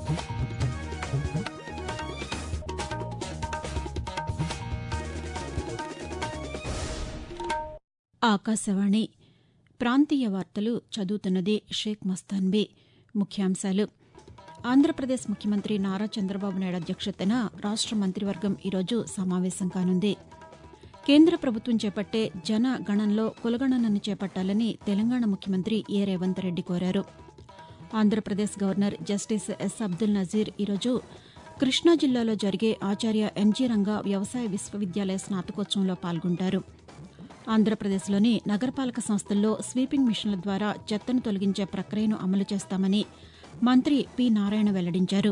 ఆకాశవాణి ప్రాంతీయ వార్తలు చదువుతున్నది షేక్ మస్తాన్బీ ముఖ్యాంశాలు ఆంధ్రప్రదేశ్ ముఖ్యమంత్రి నారా చంద్రబాబు నాయుడు అధ్యక్షతన రాష్ట మంత్రివర్గం ఈరోజు సమావేశం కానుంది కేంద్ర ప్రభుత్వం చేపట్టే జన గణంలో కులగణనను చేపట్టాలని తెలంగాణ ముఖ్యమంత్రి ఏ రేవంత్ రెడ్డి కోరారు Andhra Pradesh governor justice S Abdul Nazeer ఈరోజు కృష్ణా జిల్లాలో జరిగే ఆచార్య ఎన్జీ రంగా వ్యవసాయ విశ్వవిద్యాలయ స్నాతకోత్సవంలో పాల్గొంటారు ఆంధ్రప్రదేశ్లోని నగరపాలక సంస్థల్లో స్వీపింగ్ మిషన్ల ద్వారా చెత్తను తొలగించే ప్రక్రియను అమలు చేస్తామని మంత్రి పి నారాయణ వెల్లడించారు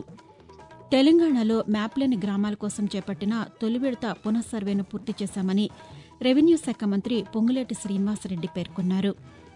తెలంగాణలో మ్యాప్లేని గ్రామాల కోసం చేపట్టిన తొలి విడత పునఃసర్వేను పూర్తి చేశామని రెవెన్యూ శాఖ మంత్రి పొంగులేటి శ్రీనివాసరెడ్డి పేర్కొన్నారు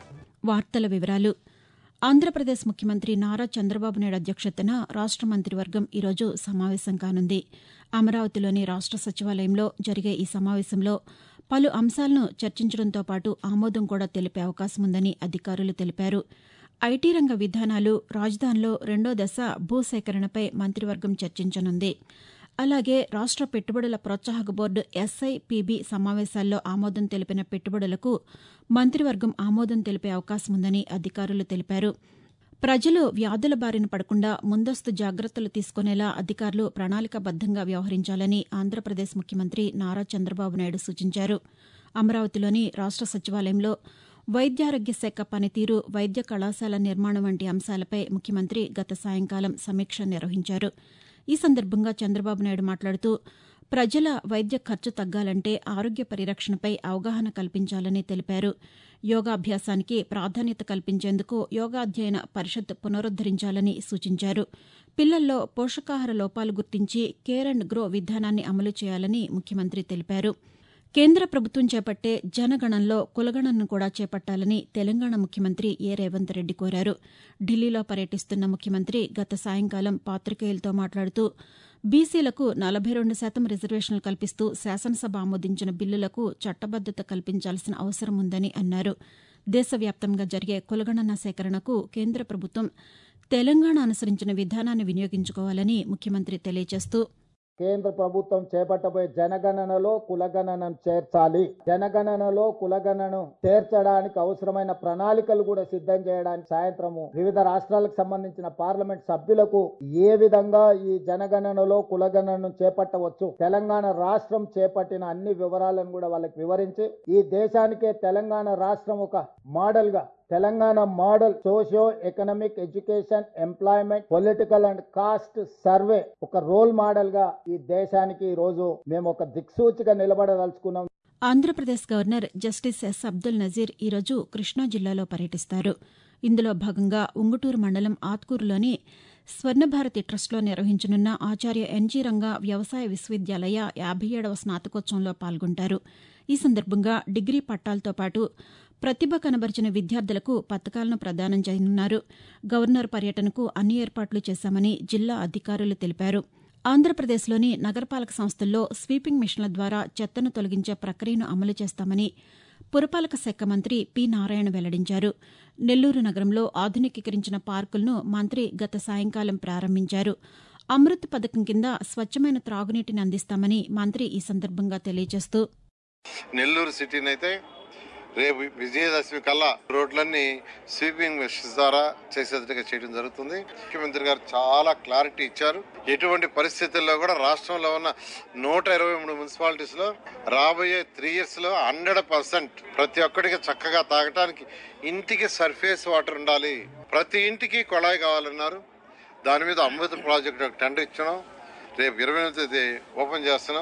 వార్తల వివరాలు ఆంధ్రప్రదేశ్ ముఖ్యమంత్రి నారా చంద్రబాబు నాయుడు అధ్యక్షతన రాష్ట మంత్రివర్గం ఈరోజు సమావేశం కానుంది అమరావతిలోని రాష్ట సచివాలయంలో జరిగే ఈ సమావేశంలో పలు అంశాలను చర్చించడంతో పాటు ఆమోదం కూడా తెలిపే అవకాశం ఉందని అధికారులు తెలిపారు ఐటీ రంగ విధానాలు రాజధానిలో రెండో దశ భూసేకరణపై మంత్రివర్గం చర్చించనుంది అలాగే రాష్ట పెట్టుబడుల ప్రోత్సాహక బోర్డు ఎస్ఐపిబి సమావేశాల్లో ఆమోదం తెలిపిన పెట్టుబడులకు మంత్రివర్గం ఆమోదం తెలిపే అవకాశం ఉందని అధికారులు తెలిపారు ప్రజలు వ్యాధుల బారిన పడకుండా ముందస్తు జాగ్రత్తలు తీసుకునేలా అధికారులు ప్రణాళికాబద్దంగా వ్యవహరించాలని ఆంధ్రప్రదేశ్ ముఖ్యమంత్రి నారా చంద్రబాబు నాయుడు సూచించారు అమరావతిలోని రాష్ట సచివాలయంలో వైద్యారోగ్య శాఖ పనితీరు వైద్య కళాశాల నిర్మాణం వంటి అంశాలపై ముఖ్యమంత్రి గత సాయంకాలం సమీక్ష నిర్వహించారు ఈ సందర్భంగా చంద్రబాబు నాయుడు మాట్లాడుతూ ప్రజల వైద్య ఖర్చు తగ్గాలంటే ఆరోగ్య పరిరక్షణపై అవగాహన కల్పించాలని తెలిపారు యోగాభ్యాసానికి ప్రాధాన్యత కల్పించేందుకు యోగాధ్యయన పరిషత్ పునరుద్దరించాలని సూచించారు పిల్లల్లో పోషకాహార లోపాలు గుర్తించి కేర్ అండ్ గ్రో విధానాన్ని అమలు చేయాలని ముఖ్యమంత్రి తెలిపారు కేంద్ర ప్రభుత్వం చేపట్టే జనగణంలో కులగణనను కూడా చేపట్టాలని తెలంగాణ ముఖ్యమంత్రి ఏ రేవంత్ రెడ్డి కోరారు ఢిల్లీలో పర్యటిస్తున్న ముఖ్యమంత్రి గత సాయంకాలం పాతికేయులతో మాట్లాడుతూ బీసీలకు నలభై రెండు శాతం రిజర్వేషన్లు కల్పిస్తూ శాసనసభ ఆమోదించిన బిల్లులకు చట్టబద్దత కల్పించాల్సిన అవసరం ఉందని అన్నారు దేశవ్యాప్తంగా జరిగే కులగణన సేకరణకు కేంద్ర ప్రభుత్వం తెలంగాణ అనుసరించిన విధానాన్ని వినియోగించుకోవాలని ముఖ్యమంత్రి తెలియజేస్తూ కేంద్ర ప్రభుత్వం చేపట్టబోయే జనగణనలో కులగణనను చేర్చాలి జనగణనలో కులగణను చేర్చడానికి అవసరమైన ప్రణాళికలు కూడా సిద్ధం చేయడానికి సాయంత్రము వివిధ రాష్ట్రాలకు సంబంధించిన పార్లమెంట్ సభ్యులకు ఏ విధంగా ఈ జనగణనలో కులగణనను చేపట్టవచ్చు తెలంగాణ రాష్ట్రం చేపట్టిన అన్ని వివరాలను కూడా వాళ్ళకి వివరించి ఈ దేశానికే తెలంగాణ రాష్ట్రం ఒక మోడల్ గా Telangana model socio economic education employment political and caste survey ఒక రోల్ మోడల్ గా ఈ దేశానికి ఈ రోజు మేము ఒక దిక్సూచిగా నిలబడదలుచుకున్నాం Andhra Pradesh governor justice S Abdul Nazeer ఈరోజు కృష్ణా జిల్లాలో పర్యటిస్తారు ఇందులో భాగంగా ఉంగుటూరు మండలం ఆత్కూరులోని స్వర్ణభారతి ట్రస్ట్లో నిర్వహించనున్న ఆచార్య ఎన్జీ రంగా వ్యవసాయ విశ్వవిద్యాలయ యాభై ఏడవ స్నాతకోత్సవంలో పాల్గొంటారు ఈ సందర్భంగా డిగ్రీ పట్టాలతో పాటు ప్రతిభ కనబరిచిన విద్యార్థులకు పథకాలను ప్రదానం చేయనున్నారు గవర్నర్ పర్యటనకు అన్ని ఏర్పాట్లు చేశామని జిల్లా అధికారులు తెలిపారు ఆంధ్రప్రదేశ్లోని నగరపాలక సంస్థల్లో స్వీపింగ్ మిషన్ల ద్వారా చెత్తను తొలగించే ప్రక్రియను అమలు చేస్తామని పురపాలక శాఖ మంత్రి పి నారాయణ వెల్లడించారు నెల్లూరు నగరంలో ఆధునికీకరించిన పార్కులను మంత్రి గత సాయంకాలం ప్రారంభించారు అమృత్ పథకం కింద స్వచ్ఛమైన త్రాగునీటిని అందిస్తామని మంత్రి ఈ సందర్భంగా తెలియజేస్తూ నెల్లూరు సిటీని అయితే రేపు విజయదశమి కల్లా రోడ్లన్నీ స్వీపింగ్ మెషిన్స్ ద్వారా చేసేటట్టుగా చేయడం జరుగుతుంది ముఖ్యమంత్రి గారు చాలా క్లారిటీ ఇచ్చారు ఎటువంటి పరిస్థితుల్లో కూడా రాష్ట్రంలో ఉన్న నూట ఇరవై మూడు మున్సిపాలిటీస్ లో రాబోయే త్రీ ఇయర్స్ లో హండ్రెడ్ పర్సెంట్ ప్రతి ఒక్కడికి చక్కగా తాగటానికి ఇంటికి సర్ఫేస్ వాటర్ ఉండాలి ప్రతి ఇంటికి కొళాయి కావాలన్నారు దాని మీద అమృత ప్రాజెక్ట్ ఒక టెండర్ ఇచ్చినాం రేపు ఇరవై తేదీ ఓపెన్ చేస్తున్నాం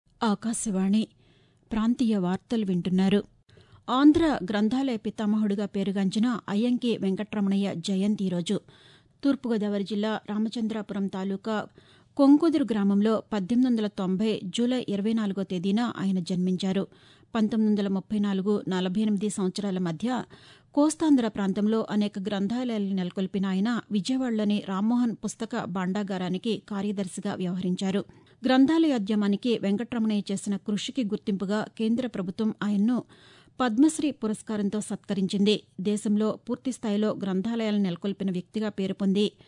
ఆకాశవాణి ప్రాంతీయ వార్తలు వింటున్నారు ఆంధ్ర గ్రంథాలయ పితామహుడిగా పేరుగాంచిన అయ్యంకి వెంకట్రమణయ్య జయంతి ఈరోజు తూర్పుగోదావరి జిల్లా రామచంద్రాపురం తాలూకా కొంకుదురు గ్రామంలో పద్దెనిమిది వందల తొంభై జూలై ఇరవై నాలుగో తేదీన ఆయన జన్మించారు పంతొమ్మిది వందల ముప్పై నాలుగు నలభై ఎనిమిది సంవత్సరాల మధ్య కోస్తాంధ్ర ప్రాంతంలో అనేక గ్రంథాలయాలు నెలకొల్పిన ఆయన విజయవాడలోని రామ్మోహన్ పుస్తక భాండాగారానికి కార్యదర్శిగా వ్యవహరించారు గ్రంథాలయోద్యమానికి వెంకట్రమణయ్య చేసిన కృషికి గుర్తింపుగా కేంద్ర ప్రభుత్వం ఆయన్ను పద్మశ్రీ పురస్కారంతో సత్కరించింది దేశంలో పూర్తిస్థాయిలో గ్రంథాలయాలను నెలకొల్పిన వ్యక్తిగా పేరు పొంది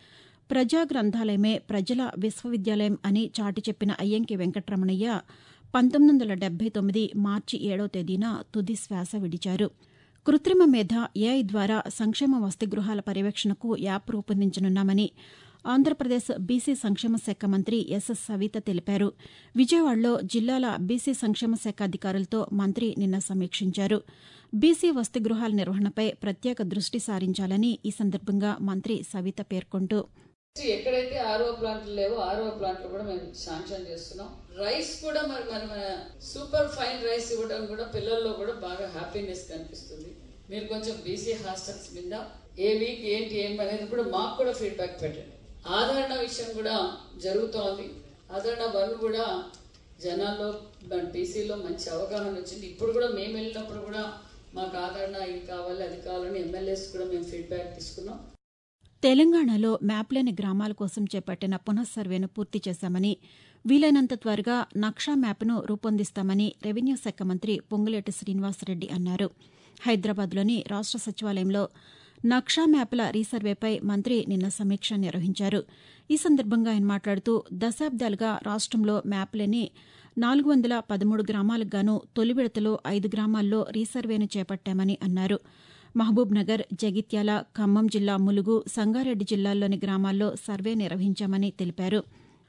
ప్రజా గ్రంథాలయమే ప్రజల విశ్వవిద్యాలయం అని చాటి చెప్పిన అయ్యంకి వెంకటరమణయ్య పంతొమ్మిది వందల డెబ్బై తొమ్మిది మార్చి ఏడో తేదీన తుది శ్వాస విడిచారు కృత్రిమ మేధ ఏఐ ద్వారా సంక్షేమ వసతి గృహాల పర్యవేక్షణకు యాప్ రూపొందించనున్నామని ఆంధ్రప్రదేశ్ బీసీ సంక్షేమ శాఖ మంత్రి ఎస్ఎస్ సవిత తెలిపారు విజయవాడలో జిల్లాల బీసీ సంక్షేమ శాఖ అధికారులతో మంత్రి నిన్న సమీక్షించారు బీసీ వసతి గృహాల నిర్వహణపై ప్రత్యేక దృష్టి సారించాలని ఈ సందర్భంగా మంత్రి సవిత పేర్కొంటూ ఎక్కడైతే ఆరో ప్లాంట్లు లేవో ఆరో ప్లాంట్లు కూడా మేము శాంక్షన్ చేస్తున్నాం రైస్ కూడా మరి మరి మన సూపర్ ఫైన్ రైస్ ఇవ్వడం కూడా పిల్లల్లో కూడా బాగా హ్యాపీనెస్ కనిపిస్తుంది మీరు కొంచెం బీసీ హాస్టల్స్ మీద ఏ వీక్ ఏంటి ఏం అనేది కూడా మాకు కూడా ఫీడ్బ్యాక్ పెట్టండి ఆదరణ విషయం కూడా జరుగుతోంది ఆదరణ వన్ కూడా జనాల్లో బీసీలో మంచి అవగాహన వచ్చింది ఇప్పుడు కూడా మేము వెళ్ళినప్పుడు కూడా మాకు ఆదరణ ఇది కావాలి అది కావాలని ఎమ్మెల్యేస్ కూడా మేము ఫీడ్బ్యాక్ తీసుకున్నాం తెలంగాణలో మ్యాప్ లేని గ్రామాల కోసం చేపట్టిన పునఃసర్వేను పూర్తి చేశామని వీలైనంత త్వరగా నక్షా మ్యాప్ను రూపొందిస్తామని రెవెన్యూ శాఖ మంత్రి పొంగులేటి శ్రీనివాసరెడ్డి అన్నారు హైదరాబాద్లోని రాష్ట సచివాలయంలో నక్షా మ్యాప్ల రీసర్వేపై మంత్రి నిన్న సమీక్ష నిర్వహించారు ఈ సందర్భంగా ఆయన మాట్లాడుతూ దశాబ్దాలుగా రాష్టంలో మ్యాప్ లేని నాలుగు వందల పదమూడు గ్రామాలకు గాను తొలి విడతలో ఐదు గ్రామాల్లో రీసర్వేను చేపట్టామని అన్నారు మహబూబ్ నగర్ జగిత్యాల ఖమ్మం జిల్లా ములుగు సంగారెడ్డి జిల్లాల్లోని గ్రామాల్లో సర్వే నిర్వహించామని తెలిపారు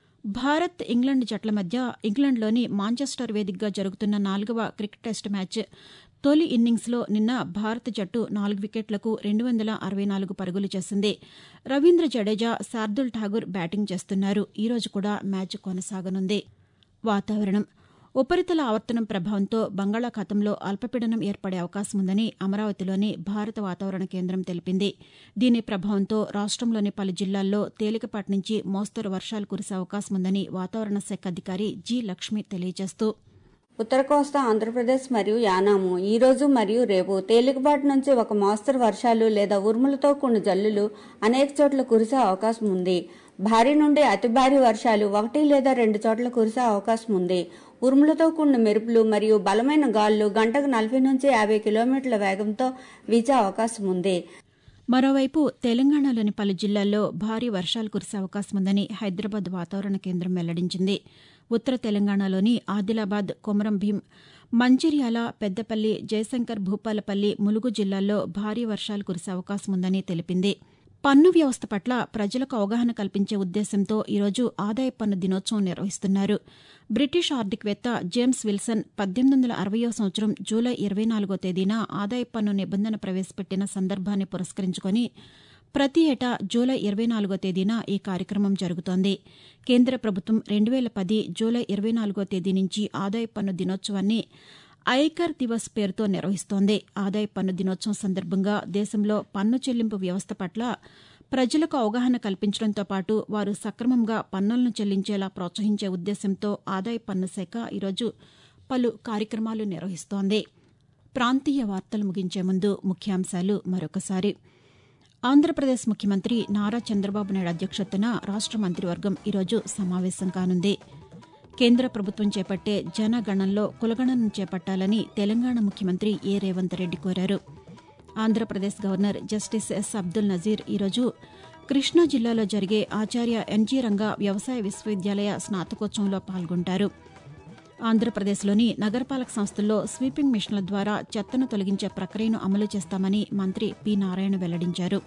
భారత్ ఇంగ్లండ్ జట్ల మధ్య ఇంగ్లండ్లోని మాంచెస్టర్ వేదికగా జరుగుతున్న నాలుగవ క్రికెట్ టెస్ట్ మ్యాచ్ తొలి ఇన్నింగ్స్లో నిన్న భారత జట్టు నాలుగు వికెట్లకు రెండు వందల అరవై నాలుగు పరుగులు చేసింది రవీంద్ర జడేజా శార్దుల్ ఠాగూర్ బ్యాటింగ్ చేస్తున్నారు ఈరోజు కూడా మ్యాచ్ కొనసాగనుంది వాతావరణం ఉపరితల ఆవర్తనం ప్రభావంతో బంగాళాఖాతంలో అల్పపీడనం ఏర్పడే అవకాశం ఉందని అమరావతిలోని భారత వాతావరణ కేంద్రం తెలిపింది దీని ప్రభావంతో రాష్టంలోని పలు జిల్లాల్లో తేలికపాటి నుంచి మోస్తరు వర్షాలు కురిసే అవకాశం ఉందని వాతావరణ శాఖ అధికారి జి లక్ష్మి తెలియజేస్తూ ఉత్తర కోస్తా ఆంధ్రప్రదేశ్ మరియు యానాము ఈ రోజు మరియు రేపు తేలికపాటి నుంచి ఒక మోస్తరు వర్షాలు లేదా ఉరుములతో కూడిన జల్లులు అనేక చోట్ల కురిసే అవకాశం ఉంది భారీ నుండి అతి భారీ వర్షాలు ఒకటి లేదా రెండు చోట్ల కురిసే అవకాశం ఉంది ఉరుములతో కూడిన మెరుపులు మరియు బలమైన గాలులు గంటకు నలభై నుంచి యాభై కిలోమీటర్ల వేగంతో వీచే అవకాశం ఉంది మరోవైపు తెలంగాణలోని పలు జిల్లాల్లో భారీ వర్షాలు కురిసే అవకాశం ఉందని హైదరాబాద్ వాతావరణ కేంద్రం వెల్లడించింది ఉత్తర తెలంగాణలోని ఆదిలాబాద్ కొమరం భీం మంచిర్యాల పెద్దపల్లి జయశంకర్ భూపాలపల్లి ములుగు జిల్లాల్లో భారీ వర్షాలు కురిసే అవకాశం ఉందని తెలిపింది పన్ను వ్యవస్థ పట్ల ప్రజలకు అవగాహన కల్పించే ఉద్దేశంతో ఈరోజు ఆదాయ పన్ను దినోత్సవం నిర్వహిస్తున్నారు బ్రిటిష్ ఆర్థికవేత్త జేమ్స్ విల్సన్ పద్దెనిమిది వందల అరవయో సంవత్సరం జూలై ఇరవై నాలుగో తేదీన ఆదాయ పన్ను నిబంధన ప్రవేశపెట్టిన సందర్భాన్ని పురస్కరించుకొని ప్రతి ఏటా జూలై ఇరవై నాలుగో తేదీన ఈ కార్యక్రమం జరుగుతోంది కేంద్ర ప్రభుత్వం రెండు వేల పది జూలై ఇరవై నాలుగో తేదీ నుంచి ఆదాయ పన్ను దినోత్సవాన్ని ఐకర్ దివస్ పేరుతో నిర్వహిస్తోంది ఆదాయ పన్ను దినోత్సవం సందర్భంగా దేశంలో పన్ను చెల్లింపు వ్యవస్థ పట్ల ప్రజలకు అవగాహన కల్పించడంతో పాటు వారు సక్రమంగా పన్నులను చెల్లించేలా ప్రోత్సహించే ఉద్దేశంతో ఆదాయ పన్ను శాఖ ఈరోజు పలు కార్యక్రమాలు నిర్వహిస్తోంది ప్రాంతీయ వార్తలు ముగించే ముందు ముఖ్యాంశాలు మరొకసారి ఆంధ్రప్రదేశ్ ముఖ్యమంత్రి నారా చంద్రబాబు నాయుడు అధ్యక్షతన రాష్ట మంత్రివర్గం ఈరోజు సమావేశం కానుంది కేంద్ర ప్రభుత్వం చేపట్టే జనగణంలో కులగణను చేపట్టాలని తెలంగాణ ముఖ్యమంత్రి ఏ రేవంత్ రెడ్డి కోరారు Andhra Pradesh governor justice S Abdul Nazeer ఈరోజు కృష్ణా జిల్లాలో జరిగే ఆచార్య ఎన్జీ రంగా వ్యవసాయ విశ్వవిద్యాలయ స్నాతకోత్సవంలో పాల్గొంటారు ఆంధ్రప్రదేశ్లోని నగరపాలక సంస్థల్లో స్వీపింగ్ మిషన్ల ద్వారా చెత్తను తొలగించే ప్రక్రియను అమలు చేస్తామని మంత్రి పి నారాయణ వెల్లడించారు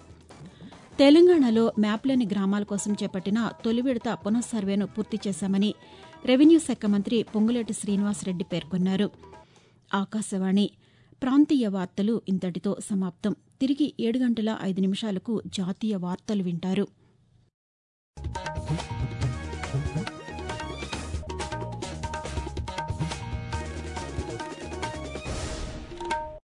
తెలంగాణలో మ్యాప్లేని గ్రామాల కోసం చేపట్టిన తొలి విడత పునఃసర్వేను పూర్తి చేశామని రెవెన్యూ శాఖ మంత్రి పొంగులేటి శ్రీనివాసరెడ్డి పేర్కొన్నారు ఆకాశవాణి ప్రాంతీయ వార్తలు ఇంతటితో సమాప్తం తిరిగి ఏడు గంటల ఐదు నిమిషాలకు జాతీయ వార్తలు వింటారు